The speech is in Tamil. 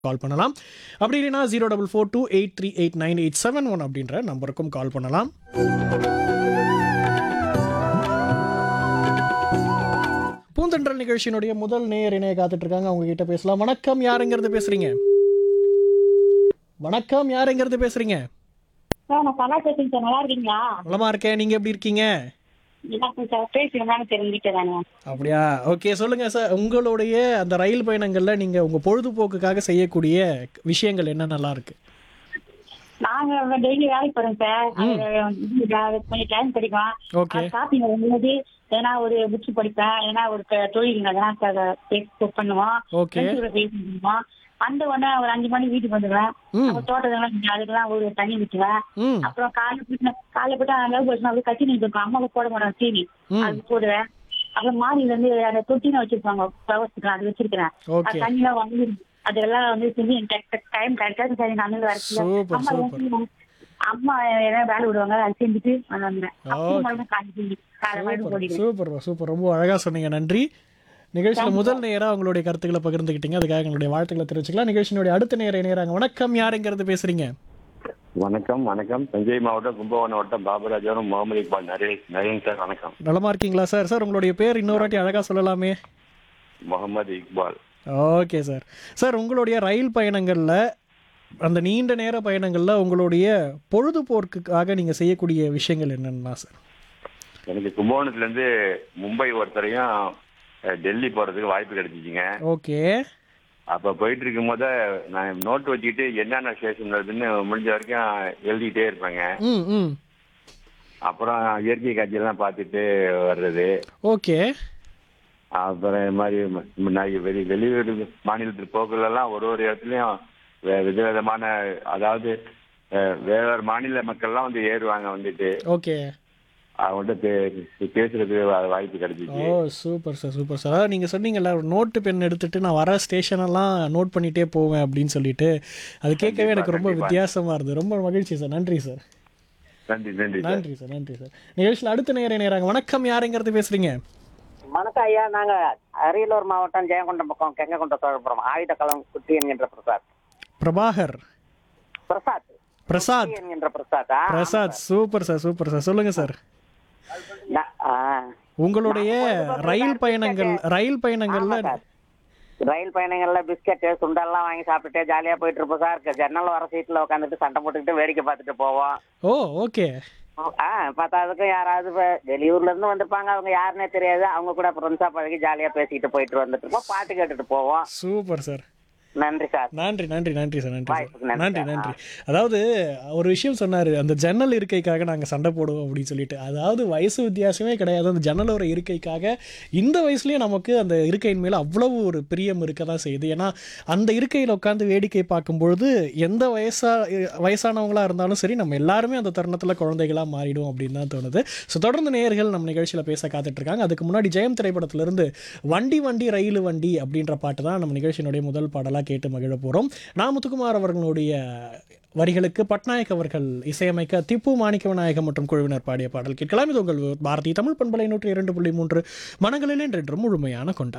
கால் பண்ணலாம் அப்படி இல்லைன்னா zero double four two eight three eight nine eight seven one அப்படின்ற நம்பருக்கும் கால் பண்ணலாம் பூந்தென்றல் நிகழ்ச்சியினுடைய முதல் நேயர் இணைய காத்துட்டு இருக்காங்க அவங்க கிட்ட பேசலாம் வணக்கம் யாருங்கிறது பேசுறீங்க வணக்கம் யாருங்கிறது பேசுறீங்க சார் நான் கலா பேசுறேன் சார் நல்லா இருக்கீங்களா நலமா இருக்கேன் நீங்க எப்படி இருக்கீங்க எனக்கு சார் பேசுகிறேன் தெரிஞ்சுட்டு தானே அப்படியா ஓகே சொல்லுங்க சார் உங்களுடைய அந்த ரயில் பயணங்கள்ல நீங்க உங்க பொழுதுபோக்குக்காக செய்யக்கூடிய விஷயங்கள் என்ன நல்லா இருக்கு நாங்க டெய்லி வேலைக்கு போறோம் சார் அது கொஞ்சம் டைம் கிடைக்கும் ஓகே ஷாப்பிங் வரும்போது எதனா ஒரு புக்ஸ் படிப்பேன் எதனா ஒரு க- தொழில் எதனா பேஸ் பண்ணுவோம் ஓகே friends கூட பேசி பண்ணுவோம் அந்த உடனே ஒரு அஞ்சு மணி வீட்டுக்கு வந்துடுவேன் ம் நம்ம தோட்டத்துலாம் கொஞ்சம் அதுக்கெல்லாம் ஒரு தண்ணி விட்டுவேன் ம் அப்புறம் காலைல போயிட்டு காலைல போயிட்டு லவ் பேர்ஸ் அப்படியே கட்டி நிற்கும் அம்மாவுக்கு போட மாட்டேன் டிவி ம் அது போடுவேன் அப்புறம் மாடியில இருந்து அந்த தொட்டின வச்சிருப்பாங்க ஃப்ளவர்ஸ்க்கு அது வச்சிருக்கிறேன் ஓகே அது தண்ணிலாம் வாங்கி அதெல்லாம் வந்து செஞ்சு டைம் கரெக்டா சரி நான் வந்து வரல சூப்பர் அம்மா சூப்பர் வந்து அம்மா ஏதாவது வேலை விடுவாங்க அது செஞ்சுட்டு நான் வந்துடுறேன் அப்புறம் Okay. மறுபடியும் காலை செஞ்சு காலை மறுபடியும் சூப்பர் போடுவேன் சூப்பர் சூப்பர் ரொம்ப அழகா சொன்னீங்க நன்றி நிகழ்ச்சியில் முதல் நேரா உங்களுடைய கருத்துக்களை பகிர்ந்துக்கிட்டீங்க அதுக்காக எங்களுடைய வாழ்த்துக்களை தெரிவிச்சுக்கலாம் நிகழ்ச்சியினுடைய அடுத்த நேர இணையறாங்க வணக்கம் யாருங்கிறது பேசுறீங்க வணக்கம் வணக்கம் தஞ்சை மாவட்டம் கும்பகோணம் மாவட்டம் பாபராஜபுரம் முகமது இக்பால் நரேஷ் நரேன் சார் வணக்கம் நலமா இருக்கீங்களா சார் சார் உங்களுடைய பேர் இன்னொரு வாட்டி அழகா சொல்லலாமே Mohammed Iqbal okay sir sir உங்களுடைய ரயில் பயணங்களில் அந்த நீண்ட நேர பயணங்களில் உங்களுடைய பொழுதுபோக்குக்காக நீங்கள் செய்யக்கூடிய விஷயங்கள் என்னென்னா சார் எனக்கு கும்பகோணத்துல இருந்து மும்பை ஒருத்தரையும் அஹ், டெல்லி போறதுக்கு வாய்ப்பு கிடைச்சிச்சுங்க ஓகே அப்ப போயிட்டு இருக்கும் போத நான் நோட் வச்சுக்கிட்டு என்னென்ன ஸ்டேஷன் வருதுன்னு முடிஞ்ச வரைக்கும் எழுதிக்கிட்டே இருப்பேங்க ம் ம் அப்புறம் இயற்கை காட்சியெல்லாம் பார்த்துட்டு வர்றது ஓகே அப்புறம் இது மாதிரி ம- நான் வெளி வெளியூர் மாநிலத்தில் போக்குலெல்லாம் ஒரு ஒரு இடத்துலையும் வே- விதவிதமான அதாவது அஹ், வேற வேற மாநில மக்கள்லாம் வந்து ஏறுவாங்க வந்துட்டு ஓகே அவங்கள்ட்ட பே- பேசுறதுக்கு வா- வாய்ப்பு ஓ கிடைச்சிச்சு சூப்பர் சார் சூப்பர் சார் அதாவது நீங்கள் சொன்னீங்கல்ல ஒரு நோட்டு பென் எடுத்துட்டு நான் வர ஸ்டேஷனெல்லாம் நோட் பண்ணிகிட்டே போவேன் அப்படின்னு சொல்லிட்டு அது கேட்கவே எனக்கு ரொம்ப கண்டிப்பா. வித்தியாசமாக இருந்தது ரொம்ப மகிழ்ச்சி சார் நன்றி சார் நன்றி நன்றி சார் நன்றி சார் நன்றி சார் நிகழ்ச்சியில் அடுத்த நேரம் நேராங்க வணக்கம் யாருங்கிறது பேசுறீங்க வணக்கம் ஐயா நாங்க அரியலூர் மாவட்டம் ஜெயங்கொண்டம் பக்கம் கெங்ககொண்ட சோழபுரம் ஆயுதக்களம் குட்டி என்கின்ற பிரசாத் பிரபாகர் பிரசாத் பிரசாத் குட்டி என்கின்ற பிரசாத் ஆ, Prasad super sir super sir சொல்லுங்க சார் நா- ஆ. உங்களுடைய ரயில் பயணங்கள் ரயில் பயணங்கள்ல ஆமா சார். ரயில் பயணங்கள்ல பிஸ்கட் சுண்டெல்லாம் வாங்கி சாப்பிட்டுட்டு ஜாலியா போயிட்டு இருப்போம் சார் ஜன்னல் வர சீட்ல உட்காந்துட்டு சண்டை போட்டுக்கிட்டு வேடிக்கை பார்த்துட்டு போவோம் ஓ ஓகே ஆ பத்தாவதுக்கு யாராவது இப்ப வெளியூர்ல இருந்து வந்திருப்பாங்க அவங்க யாருன்னே தெரியாது அவங்க கூட ஃப்ரெண்ட்ஸா பழகி ஜாலியா பேசிக்கிட்டு போயிட்டு வந்துட்டு இருப்போம் பாட்டு கேட்டுட்டு போவோம் சூப்பர் சார் நன்றி சார் நன்றி நன்றி நன்றி சார் நன்றி சார் வாய்ப்புக்கு நன்றி நன்றி சார். நன்றி அதாவது ஒரு விஷயம் சொன்னார் அந்த ஜன்னல் இருக்கைக்காக நாங்கள் சண்டை போடுவோம் அப்படின்னு சொல்லிட்டு அதாவது வயசு வித்தியாசமே கிடையாது அந்த ஜன்னல் ஒரு இருக்கைக்காக இந்த வயசுலேயே நமக்கு அந்த இருக்கையின் மேலே அவ்வளவு ஒரு பிரியம் இருக்க தான் செய்யுது ஏன்னா அந்த இருக்கையில் உட்காந்து வேடிக்கை பார்க்கும்பொழுது எந்த வயசா வயசானவங்களா இருந்தாலும் சரி நம்ம எல்லாருமே அந்த தருணத்தில் குழந்தைகளாக மாறிடும் அப்படின்னு தான் தோணுது ஸோ தொடர்ந்து நேயர்கள் நம்ம நிகழ்ச்சியில் பேச காத்துட்டு இருக்காங்க அதுக்கு முன்னாடி ஜெயம் திரைப்படத்திலிருந்து வண்டி வண்டி ரயில் வண்டி அப்படின்ற பாட்டு தான் நம்ம நிகழ்ச்சியினுடைய முதல் பாடலாக கேட்டு மகிழ போகிறோம் நான் முத்துக்குமார் அவர்களுடைய வரிகளுக்கு பட்நாயக் அவர்கள் இசையமைக்க திப்பு மாணிக்க விநாயகம் மற்றும் குழுவினர் பாடிய பாடல் கேட்கலாம் இது உங்கள் பாரதி தமிழ் பண்பலை நூற்றி இரண்டு புள்ளி மூன்று மனங்களில் என்றென்றும் முழுமையான கொண்டாட்டம்